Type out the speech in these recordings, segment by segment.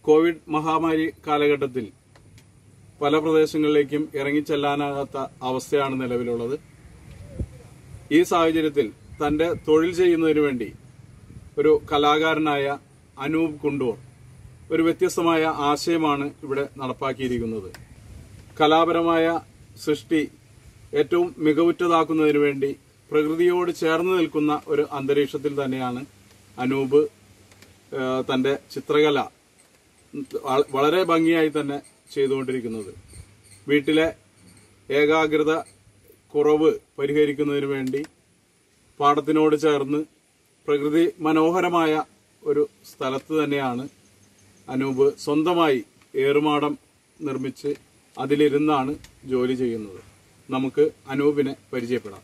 Covid മഹാമാരി കാലഘട്ടത്തിൽ പല പ്രദേശങ്ങളിലേക്കും ഇറങ്ങിച്ചെല്ലാനാകാത്ത അവസ്ഥയാണ് നിലവിലുള്ളത് ഈ സാഹചര്യത്തിൽ തന്റെ തൊഴിൽ ചെയ്യുന്നതിന് വേണ്ടി ഒരു കലാകാരനായ അനൂപ് കുണ്ടൂർ ഒരു വ്യത്യസ്തമായ ആശയമാണ് ഇവിടെ നടപ്പാക്കിയിരിക്കുന്നത് കലാപരമായ സൃഷ്ടി ഏറ്റവും മികവുറ്റതാക്കുന്നതിന് വേണ്ടി പ്രകൃതിയോട് ചേർന്ന് നിൽക്കുന്ന ഒരു അന്തരീക്ഷത്തിൽ തന്നെയാണ് അനൂപ് ആ, തന്റെ ചിത്രകല വള- വളരെ ഭംഗിയായി തന്നെ ചെയ്തുകൊണ്ടിരിക്കുന്നത് വീട്ടിലെ ഏകാഗ്രത കുറവ് പരിഹരിക്കുന്നതിന് വേണ്ടി പാടത്തിനോട് ചേർന്ന് പ്രകൃതി മനോഹരമായ ഒരു സ്ഥലത്ത് തന്നെയാണ് അനൂപ് സ്വന്തമായി ഏറുമാടം നിർമ്മിച്ച് അതിലിരുന്നാണ് ജോലി ചെയ്യുന്നത് നമുക്ക് അനൂപിനെ പരിചയപ്പെടാം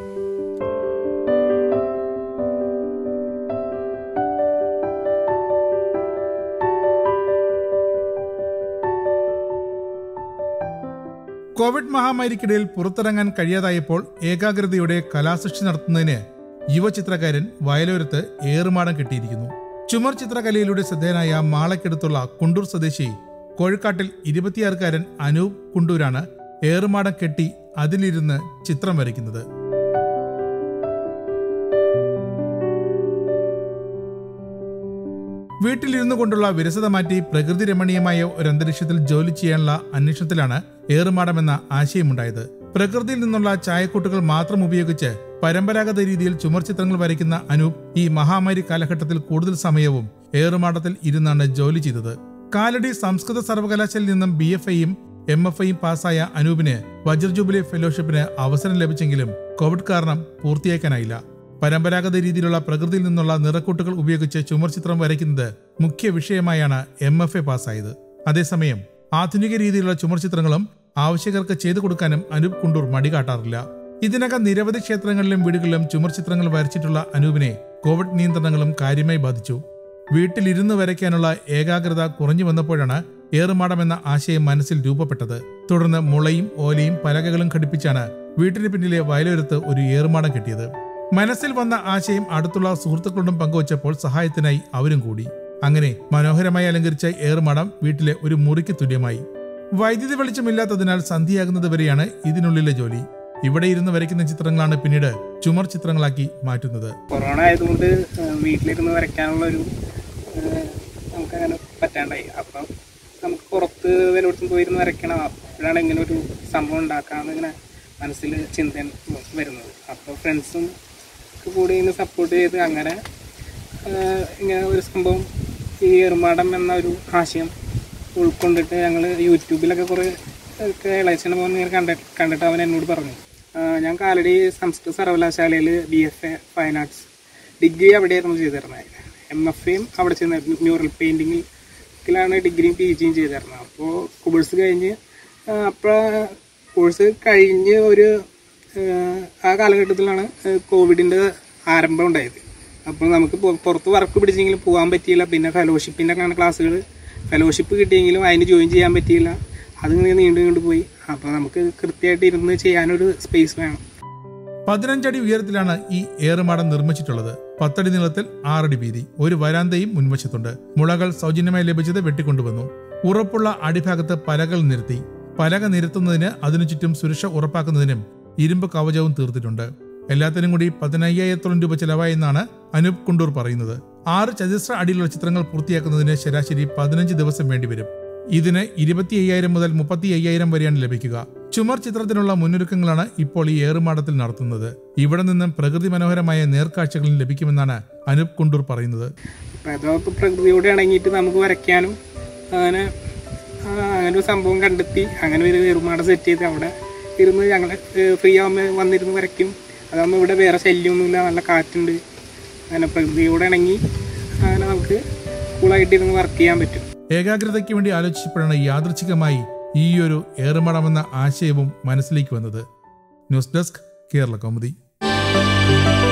കോവിഡ് മഹാമാരിക്കിടയിൽ പുറത്തിറങ്ങാൻ കഴിയാതായപ്പോൾ ഏകാഗ്രതയോടെ കലാസൃഷ്ടി നടത്തുന്നതിന് യുവചിത്രകാരൻ വയലോരത്ത് ഏറുമാടം കെട്ടിയിരിക്കുന്നു ചുമർ ചിത്രകലയിലൂടെ ശ്രദ്ധേയനായ മാളയ്ക്കടുത്തുള്ള കുണ്ടൂർ സ്വദേശി കോഴിക്കാട്ടിൽ ഇരുപത്തിയാറുകാരൻ അനൂപ് കുണ്ടൂരാണ് ഏറുമാടം കെട്ടി അതിലിരുന്ന് ചിത്രം വരയ്ക്കുന്നത് വീട്ടിലിരുന്നു കൊണ്ടുള്ള വിരസത മാറ്റി പ്രകൃതി രമണീയമായ ഒരു അന്തരീക്ഷത്തിൽ ജോലി ചെയ്യാനുള്ള അന്വേഷണത്തിലാണ് ഏറുമാടം എന്ന ആശയമുണ്ടായത് പ്രകൃതിയിൽ നിന്നുള്ള ചായക്കൂട്ടുകൾ മാത്രം ഉപയോഗിച്ച് പരമ്പരാഗത രീതിയിൽ ചുമർ ചിത്രങ്ങൾ വരയ്ക്കുന്ന അനൂപ് ഈ മഹാമാരി കാലഘട്ടത്തിൽ കൂടുതൽ സമയവും ഏറുമാടത്തിൽ ഇരുന്നാണ് ജോലി ചെയ്തത് കാലടി സംസ്കൃത സർവകലാശാലയിൽ നിന്നും ബി എഫ് ഐയും എം എഫ് ഐയും പാസ്സായ അനൂപിന് വജ്ര ജൂബിലി ഫെലോഷിപ്പിന് അവസരം ലഭിച്ചെങ്കിലും കോവിഡ് കാരണം പൂർത്തിയാക്കാനായില്ല പരമ്പരാഗത രീതിയിലുള്ള പ്രകൃതിയിൽ നിന്നുള്ള നിറക്കൂട്ടുകൾ ഉപയോഗിച്ച് ചുമർ ചിത്രം വരയ്ക്കുന്നത് മുഖ്യ വിഷയമായാണ് എം എഫ് എ പാസ്സായത് അതേസമയം ആധുനിക രീതിയിലുള്ള ചുമർ ചിത്രങ്ങളും ആവശ്യകർക്ക് ചെയ്തു കൊടുക്കാനും അനൂപ് കുണ്ടൂർ മടികാട്ടാറില്ല ഇതിനകം നിരവധി ക്ഷേത്രങ്ങളിലും വീടുകളിലും ചുമർ ചിത്രങ്ങൾ വരച്ചിട്ടുള്ള അനൂപിനെ കോവിഡ് നിയന്ത്രണങ്ങളും കാര്യമായി ബാധിച്ചു വീട്ടിലിരുന്ന് വരയ്ക്കാനുള്ള ഏകാഗ്രത കുറഞ്ഞു വന്നപ്പോഴാണ് ഏറുമാടം എന്ന ആശയം മനസ്സിൽ രൂപപ്പെട്ടത് തുടർന്ന് മുളയും ഓലയും പലകകളും ഘടിപ്പിച്ചാണ് വീട്ടിന് പിന്നിലെ വയലോരത്ത് ഒരു ഏറുമാടം കെട്ടിയത് മനസ്സിൽ വന്ന ആശയം അടുത്തുള്ള സുഹൃത്തുക്കളോടും പങ്കുവച്ചപ്പോൾ സഹായത്തിനായി അവരും കൂടി അങ്ങനെ മനോഹരമായി അലങ്കരിച്ച ഏറുമാടം വീട്ടിലെ ഒരു മുറിക്ക് തുല്യമായി വൈദ്യുതി വെളിച്ചമില്ലാത്തതിനാൽ സന്ധ്യയാകുന്നത് വരെയാണ് ഇതിനുള്ളിലെ ജോലി ഇവിടെ ഇരുന്ന് വരയ്ക്കുന്ന ചിത്രങ്ങളാണ് പിന്നീട് ചുമർ ചിത്രങ്ങളാക്കി മാറ്റുന്നത് കൊറോണ ആയതുകൊണ്ട് ഏഹ്, വീട്ടിലിരുന്ന് വരയ്ക്കാനുള്ള ഒരു ഏഹ്, നമുക്കങ്ങനെ പറ്റാണ്ടായി അപ്പം നമുക്ക് പുറത്ത് വല്ലയിടത്തും പോയിരുന്ന് വരയ്ക്കണം അപ്പോഴാണ് ഇങ്ങനെ ഒരു സംഭവം ഉണ്ടാക്കാമെന്ന് ഇങ്ങനെ മനസ്സിൽ ചിന്ത വരുന്നത് അപ്പോൾ ഫ്രണ്ട്സും ഒക്കെ കൂടി ഇന്ന് സപ്പോർട്ട് ചെയ്ത് അങ്ങനെ ഏഹ്, ഇങ്ങനെ ഒരു സംഭവം ഈ എറുമാടം എന്ന ഒരു ആശയം ഉൾക്കൊണ്ടിട്ട് ഞങ്ങൾ യൂട്യൂബിലൊക്കെ കുറേ ഒക്കെ ഇളയച്ചനെ പോകുന്ന ഇങ്ങനെ കണ്ടിട്ട് കണ്ടിട്ട് അവൻ എന്നോട് പറഞ്ഞു ആ, ഞാൻ കാലടി സംസ്കൃത സർവകലാശാലയിൽ B F A fine arts degree അവിടെയായിരുന്നു ചെയ്തിരുന്നത് എം എഫ് എയും അവിടെ ചെയ്യുന്നത് മ്യൂറൽ പെയിൻറ്റിങ്ങിലാണ് ഡിഗ്രിയും പി ജിയും ചെയ്തിരുന്നത് അപ്പോൾ കോഴ്സ് കഴിഞ്ഞ് അപ്പോൾ കോഴ്സ് കഴിഞ്ഞ് ഒരു ആ, ആ കാലഘട്ടത്തിലാണ് കോവിഡിൻ്റെ ആരംഭം ഉണ്ടായത് അപ്പോൾ നമുക്ക് പൊ- പുറത്ത് വർക്ക് പിടിച്ചെങ്കിലും പോകാൻ പറ്റിയില്ല പിന്നെ ഫെലോഷിപ്പിൻ്റെ അങ്ങനെ ക്ലാസ്സുകൾ ഫെലോഷിപ്പ് കിട്ടിയെങ്കിലും അതിന് ജോയിൻ ചെയ്യാൻ പറ്റിയില്ല അതിങ്ങനെ നീണ്ടു നീണ്ടു പോയി അപ്പോൾ നമുക്ക് കൃത്യമായിട്ട് ഇരുന്ന് ചെയ്യാനൊരു സ്പേസ് വേണം പതിനഞ്ചടി ഉയരത്തിലാണ് ഈ ഏറുമാടം നിർമ്മിച്ചിട്ടുള്ളത് പത്തടി നീളത്തിൽ ആറടി വീതി ഒരു വരാന്തയും മുൻവശത്തുണ്ട് മുളകൾ സൗജന്യമായി ലഭിച്ചത് വെട്ടിക്കൊണ്ടുവന്നു ഉറപ്പുള്ള അടിഭാഗത്ത് പലകൾ നിരത്തി പലക നിരത്തുന്നതിന് അതിനു ചുറ്റും സുരക്ഷ ഉറപ്പാക്കുന്നതിനും ഇരുമ്പ് കവചവും തീർത്തിട്ടുണ്ട് എല്ലാത്തിനും കൂടി പതിനയ്യായിരത്തോളം രൂപ ചെലവായെന്നാണ് അനൂപ് കുണ്ടൂർ പറയുന്നത് ആറ് ചതുശ്ര അടിയിലുള്ള ചിത്രങ്ങൾ പൂർത്തിയാക്കുന്നതിന് ശരാശരി പതിനഞ്ച് ദിവസം വേണ്ടിവരും ഇതിന് ഇരുപത്തി അയ്യായിരം മുതൽ മുപ്പത്തി അയ്യായിരം വരെയാണ് ലഭിക്കുക ചുമർ ചിത്രത്തിനുള്ള മുന്നൊരുക്കങ്ങളാണ് ഇപ്പോൾ ഈ ഏറുമാടത്തിൽ നടത്തുന്നത് ഇവിടെ നിന്നും പ്രകൃതി മനോഹരമായ നേർക്കാഴ്ചകളും ലഭിക്കുമെന്നാണ് അനൂപ് കുണ്ടൂർ പറയുന്നത് അപ്പോൾ അതൊക്കെ പ്രകൃതിയോട് ഇണങ്ങിയിട്ട് നമുക്ക് വരയ്ക്കാനും അങ്ങനെ ആ, അങ്ങനെ ഒരു സംഭവം കണ്ടെത്തി അങ്ങനെ ഒരു വെറുമാട സെറ്റ് ചെയ്ത് അവിടെ ഇരുന്ന് ഞങ്ങൾ ഫ്രീ ആകുമ്പോൾ വന്നിരുന്ന് വരയ്ക്കും അതാകുമ്പോൾ ഇവിടെ വേറെ ശല്യമൊന്നുമില്ല നല്ല കാറ്റുണ്ട് അങ്ങനെ പ്രകൃതിയോട് ഇണങ്ങി അങ്ങനെ നമുക്ക് കൂളായിട്ട് ഇരുന്ന് വർക്ക് ചെയ്യാൻ പറ്റും ഏകാഗ്രതയ്ക്ക് വേണ്ടി ആലോചിച്ചപ്പോഴാണ് യാദൃച്ഛികമായി ഈ ഒരു ഏറുമാടമെന്ന ആശയവും മനസ്സിലേക്ക് വന്നത് ന്യൂസ് ഡെസ്ക് കേരള കൗമുദി